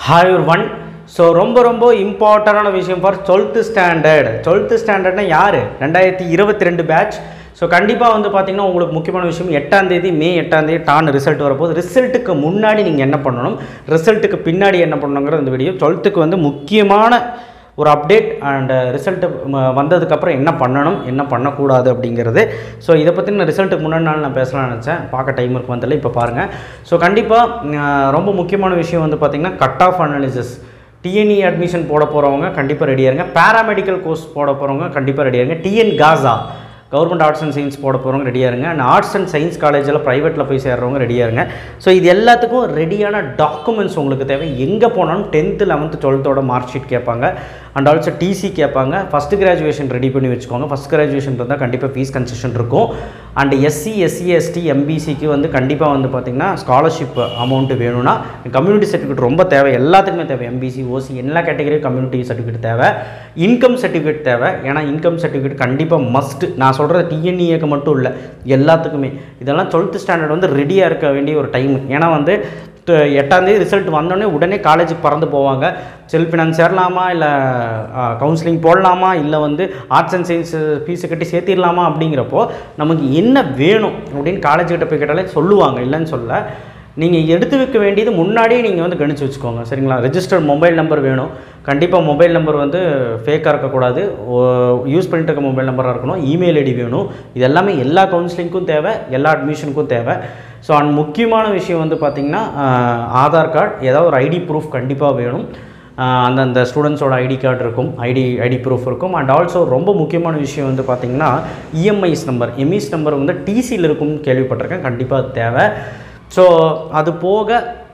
hi one so ரொம்ப ரொம்ப இம்பார்ட்டண்டான விஷயம் ஃபார் டுவெல்த்து ஸ்டாண்டர்ட் டுவெல்த்து ஸ்டாண்டர்ட்னா யார் ரெண்டாயிரத்தி இருபத்தி ரெண்டு பேட்ச் ஸோ கண்டிப்பாக வந்து பார்த்தீங்கன்னா உங்களுக்கு முக்கியமான விஷயம் எட்டாம் தேதி மே எட்டாம் தேதி டான் ரிசல்ட் வரப்போகுது ரிசல்ட்டுக்கு முன்னாடி நீங்கள் என்ன பண்ணணும் ரிசல்ட்டுக்கு பின்னாடி என்ன பண்ணணுங்கிற இந்த வீடியோ டுவெல்த்துக்கு வந்து முக்கியமான ஒரு அப்டேட் அண்ட் ரிசல்ட்டு வந்ததுக்கப்புறம் என்ன பண்ணணும் என்ன பண்ணக்கூடாது அப்படிங்கிறது ஸோ இதை பற்றி நான் ரிசல்ட்டுக்கு முன்னாடி நாள் நான் பேசலாம்னு நினச்சேன் பார்க்க டைம் இருக்கு வந்ததில்ல இப்போ பாருங்கள் ஸோ கண்டிப்பாக ரொம்ப முக்கியமான விஷயம் வந்து பார்த்திங்கன்னா cut off analysis TNE admission போட போகிறவங்க கண்டிப்பாக ரெடியாக இருங்க பேராமெடிக்கல் கோர்ஸ் போட போகிறவங்க கண்டிப்பாக ரெடியாக இருங்க TN GASA government arts and science போட போகிறவங்க ரெடியாக இருங்க அண்ட் ஆர்ட்ஸ் அண்ட் சயின்ஸ் காலேஜில் ப்ரைவேட்டில் போய் சேர்றவங்க ரெடியாக இருங்க ஸோ இது எல்லாத்துக்கும் ரெடியான டாக்குமெண்ட்ஸ் உங்களுக்கு தேவை எங்கே போனாலும் டென்த்து லெவன்த்து டுவெல்த்தோட மார்க் ஷீட் கேட்பாங்க அண்ட் ஆல்சோ டிசி கேட்பாங்க ஃபஸ்ட் கிராஜுவேஷன் ரெடி பண்ணி வச்சுக்கோங்க ஃபஸ்ட் கிராஜுவேஷன் இருந்தால் கண்டிப்பாக ஃபீஸ் கன்செஷன் இருக்கும் அண்ட் எஸ்சி எஸ்சி எஸ்டி எம்பிசிக்கு வந்து கண்டிப்பாக வந்து பார்த்திங்கன்னா ஸ்காலர்ஷிப் அமௌண்ட் வேணும்னா கம்யூனிட்டி சர்டிஃபிகேட் ரொம்ப தேவை எல்லாத்துக்குமே தேவை எம்பிசி ஓசி எல்லா கேட்டகரியும் கம்யூனிட்டி சர்டிஃபிகேட் தேவை இன்கம் சர்டிஃபிகேட் தேவை ஏன்னா இன்கம் சர்டிஃபிகேட் கண்டிப்பாக மஸ்ட் நான் சொல்கிறது டிஎன்இஏக்கு மட்டும் இல்லை எல்லாத்துக்குமே இதெல்லாம் டுவெல்த் ஸ்டாண்டர்ட் வந்து ரெடியாக இருக்க வேண்டிய ஒரு டைம் ஏன்னா வந்து டு- எட்டாந்தேதி ரிசல்ட் வந்தோடனே உடனே காலேஜுக்கு பறந்து போவாங்க செல்ஃப் ஃபினான்ஸ் சேரலாமா இல்லை கவுன்சிலிங் போடலாமா இல்லை வந்து ஆர்ட்ஸ் அண்ட் சயின்ஸ் ஃபீஸை கட்டி சேர்த்திடலாமா அப்படிங்கிறப்போ நமக்கு என்ன வேணும் அப்படின்னு காலேஜ் கிட்ட போய் கேட்டாலே சொல்லுவாங்க இல்லைன்னு சொல்ல நீங்கள் எடுத்து வைக்க வேண்டியது முன்னாடியே நீங்கள் வந்து கணிச்சு வச்சுக்கோங்க சரிங்களா ரெஜிஸ்டர்ட் மொபைல் நம்பர் வேணும் கண்டிப்பாக மொபைல் நம்பர் வந்து ஃபேக்காக இருக்கக்கூடாது யூஸ் பண்ணிட்டு இருக்க மொபைல் நம்பராக இருக்கணும் இமெயில் ஐடி வேணும் இது எல்லாமே எல்லா கவுன்சிலிங்க்கும் தேவை எல்லா அட்மிஷனுக்கும் தேவை ஸோ அண்ட் முக்கியமான விஷயம் வந்து பார்த்திங்கன்னா ஆஹ், ஆதார் கார்டு ஏதாவது ஒரு ஐடி ப்ரூஃப் கண்டிப்பாக வேணும் ஆஹ், அந்தந்த ஸ்டூடெண்ட்ஸோட ஐடி கார்டு இருக்கும் ஐடி ஐடி ப்ரூஃப் இருக்கும் அண்ட் ஆல்சோ ரொம்ப முக்கியமான விஷயம் வந்து பார்த்திங்கன்னா இஎம்ஐஸ் நம்பர் எம்இஸ் நம்பர் வந்து டிசியில் இருக்கும்னு கேள்விப்பட்டிருக்கேன் கண்டிப்பாக அது தேவை ஸோ அது போக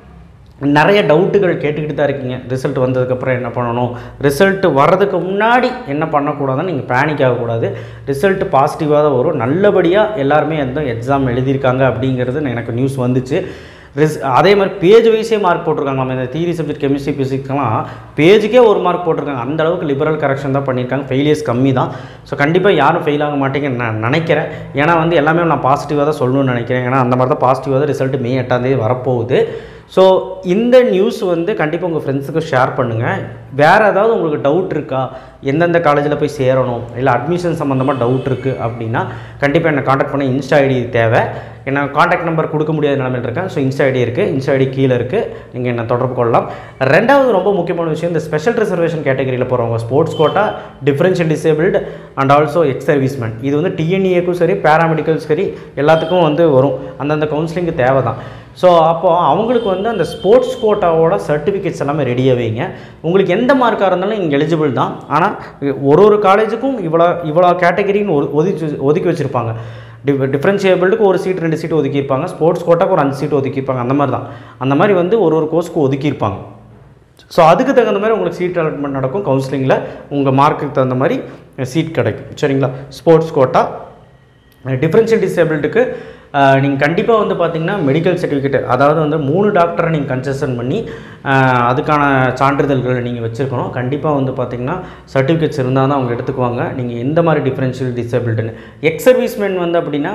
நிறைய டவுட்டுகள் கேட்டுக்கிட்டு தான் இருக்கீங்க ரிசல்ட் வந்ததுக்கப்புறம் என்ன பண்ணணும் ரிசல்ட் வர்றதுக்கு முன்னாடி என்ன பண்ணக்கூடாதுன்னு நீங்கள் பேனிக் ஆகக்கூடாது ரிசல்ட் பாசிட்டிவாக தான் வரும் நல்லபடியாக எல்லாருமே எந்த எக்ஸாம் எழுதியிருக்காங்க அப்படிங்கிறது எனக்கு நியூஸ் வந்துச்சு ரிஸ் அதே மாதிரி பேஜ் வைஸே மார்க் போட்டிருக்காங்க நம்ம இந்த தியரி சப்ஜெக்ட் கெமிஸ்ட்ரி ஃபிசிக்ஸ்லாம் பேஜுக்கே ஒரு மார்க் போட்டிருக்காங்க அந்த அளவுக்கு லிபரல் கரெக்ஷன் தான் பண்ணியிருக்காங்க ஃபெயிலியர்ஸ் கம்மி தான் ஸோ கண்டிப்பாக யாரும் ஃபெயில் ஆக மாட்டேங்கன்னு நான் நினைக்கிறேன் ஏன்னா வந்து எல்லாமே நான் பாசிட்டிவாக தான் சொல்லணும்னு நினைக்கிறேன் ஏன்னா அந்த மாதிரி தான் பாசிட்டிவாக தான் ரிசல்ட் மே எட்டாம் தேதி வரப்போகுது ஸோ இந்த நியூஸ் வந்து கண்டிப்பாக உங்கள் ஃப்ரெண்ட்ஸுக்கு ஷேர் பண்ணுங்கள் வேறு ஏதாவது உங்களுக்கு டவுட் இருக்கா எந்தெந்த காலேஜில் போய் சேரணும் இல்லை அட்மிஷன் சம்மந்தமாக டவுட் இருக்குது அப்படின்னா கண்டிப்பாக என்னை காண்டாக்ட் பண்ண இன்ஸ்டா ஐடி தேவை என்ன காண்டாக்ட் நம்பர் கொடுக்க முடியாத நிலமையில் இருக்கேன் ஸோ இன்ஸ்டா ஐடி இருக்குது இன்ஸ்டா ஐடி கீழே இருக்குது நீங்கள் என்ன தொடர்பு கொள்ளலாம் ரெண்டாவது ரொம்ப முக்கியமான விஷயம் இந்த ஸ்பெஷல் ரிசர்வேஷன் கேட்டகரியில் போகிறவங்க sports quota differential disabled and also ex serviceman இது வந்து டிஎன்இஏக்கும் சரி பேராமெடிக்கல் சரி எல்லாத்துக்கும் வந்து வரும் அந்தந்த கவுன்சிலிங்க்கு தேவை தான் ஸோ அப்போது அவங்களுக்கு வந்து அந்த ஸ்போர்ட்ஸ் கோட்டாவோட சர்டிஃபிகேட்ஸ் எல்லாமே ரெடியாக வைங்க உங்களுக்கு எந்த மார்க்காக இருந்தாலும் இங்கே எலிஜிபிள் தான் ஆனால் ஒரு ஒரு காலேஜுக்கும் இவ்வளோ இவ்வளோ கேட்டகரின்னு ஒரு ஒதுக்கி ஒதுக்கி வச்சுருப்பாங்க டிஃப் டிஃப்ரென்ஷியபிளுக்கு ஒரு சீட் ரெண்டு சீட் ஒதுக்கியிருப்பாங்க ஸ்போர்ட்ஸ் கோட்டாக்கு ஒரு அஞ்சு சீட் ஒதுக்கியிருப்பாங்க அந்த மாதிரி தான் அந்த மாதிரி வந்து ஒரு ஒரு கோர்ஸ்க்கு ஒதுக்கியிருப்பாங்க ஸோ அதுக்கு தகுந்த மாதிரி உங்களுக்கு சீட் அலாட்மெண்ட் நடக்கும் கவுன்சிலிங்கில் உங்கள் மார்க்குக்கு தகுந்த மாதிரி சீட் கிடைக்கும் சரிங்களா ஸ்போர்ட்ஸ் கோட்டா டிஃப்ரென்ஷியல் டிசேபிலிட்டிக்கு நீங்கள் கண்டிப்பாக வந்து பார்த்தீங்கன்னா மெடிக்கல் சர்டிஃபிகேட் அதாவது வந்து மூணு டாக்டரை நீங்கள் கன்செஷன் பண்ணி அஹ், அதுக்கான சான்றிதழ்களை நீங்கள் வச்சுருக்கணும் கண்டிப்பாக வந்து பார்த்தீங்கன்னா சர்டிஃபிகேட்ஸ் இருந்தால் தான் அவங்க எடுத்துக்குவாங்க நீங்கள் எந்த மாதிரி டிஃப்ரென்ஷியல் டிசேபிலிட்டின்னு எக்ஸ் சர்வீஸ்மேன் வந்து அப்படின்னா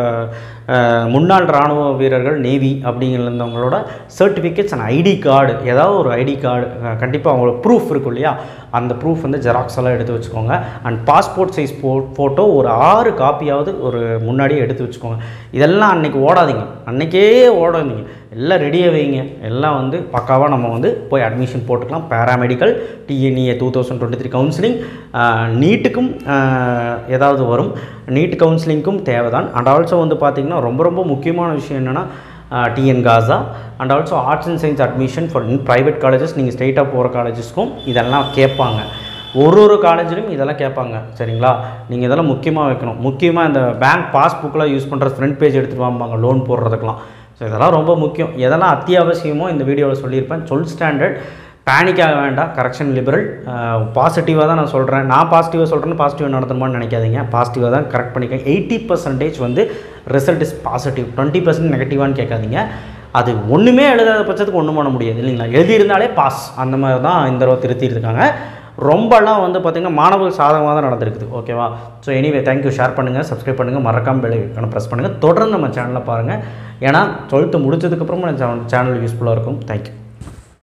உங்கள் முன்னாள் இராணுவ வீரர்கள் நேவி அப்படிங்கிறவங்களோட சர்டிஃபிகேட்ஸ் அண்ட் ஐடி கார்டு ஏதாவது ஒரு ஐடி கார்டு கண்டிப்பாக அவங்களோட ப்ரூஃப் இருக்கும் இல்லையா அந்த ப்ரூஃப் வந்து ஜெராக்ஸ் எல்லாம் எடுத்து வச்சுக்கோங்க and passport size pho photo ஒரு ஆறு காப்பியாவது ஒரு முன்னாடியே எடுத்து வச்சுக்கோங்க இதெல்லாம் அன்னைக்கு ஓடாதீங்க அன்னைக்கே ஓடாதீங்க எல்லாம் ரெடியாக வைங்க எல்லாம் வந்து பக்காவாக நம்ம வந்து போய் அட்மிஷன் போட்டுக்கலாம் paramedical TNEA two thousand twenty three counselling நீட்டுக்கும் ஏதாவது வரும் நீட் கவுன்சிலிங்க்கும் தேவை தான் அண்ட் ஆல்சோ வந்து பார்த்திங்கன்னா ரொம்ப ரொம்ப முக்கியமான விஷயம் என்னென்னா TN GASA and also arts and science admission for private colleges நீங்கள் ஸ்ட்ரெயிட்டாக போகிற காலேஜஸ்க்கும் இதெல்லாம் கேட்பாங்க ஒரு ஒரு காலேஜிலும் இதெல்லாம் கேட்பாங்க சரிங்களா நீங்கள் இதெல்லாம் முக்கியமாக வைக்கணும் முக்கியமாக இந்த பேங்க் பாஸ்புக்கெலாம் யூஸ் பண்ணுற ஃப்ரண்ட் பேஜ் எடுத்துகிட்டு வாம்பாங்க லோன் போடுறதுக்கெலாம் ஸோ இதெல்லாம் ரொம்ப முக்கியம் எதெல்லாம் அத்தியாவசியமோ இந்த வீடியோவில் சொல்லியிருப்பேன் சொல் ஸ்டாண்டர்ட் பேனிக் ஆக வேண்டாம் கரெக்ஷன் லிபரல் பாசிட்டிவாக தான் நான் சொல்கிறேன் நான் பாசிட்டிவாக சொல்கிறேன்னு பாசிட்டிவாக நடத்தணுமான்னு நினைக்காதீங்க பாசிட்டிவாக தான் கரெக்ட் பண்ணிக்க எயிட்டி பர்சன்டேஜ் வந்து result is positive twenty percent நெகட்டிவான்னு கேட்காதீங்க அது ஒன்றுமே எழுதாத பட்சத்துக்கு ஒன்றும் பண்ண முடியாது இல்லைங்களா எழுதியிருந்தாலே பாஸ் அந்த மாதிரி தான் இந்த தடவை திருத்திருக்காங்க ரொம்பலாம் வந்து பார்த்திங்கன்னா மாணவர்கள் சாதகமாக தான் நடந்திருக்குது ஓகேவா ஸோ எனிவே தேங்க்யூ ஷேர் பண்ணுங்கள் சப்ஸ்கிரைப் பண்ணுங்கள் மறக்காம பெல் ஐக்கானை ப்ரெஸ் பண்ணுங்கள் தொடர்ந்து நம்ம சேனலில் பாருங்கள் ஏன்னா டுவெல்த்து முடிச்சதுக்கப்புறமா சேனல் யூஸ்ஃபுல்லாக இருக்கும் தேங்க்யூ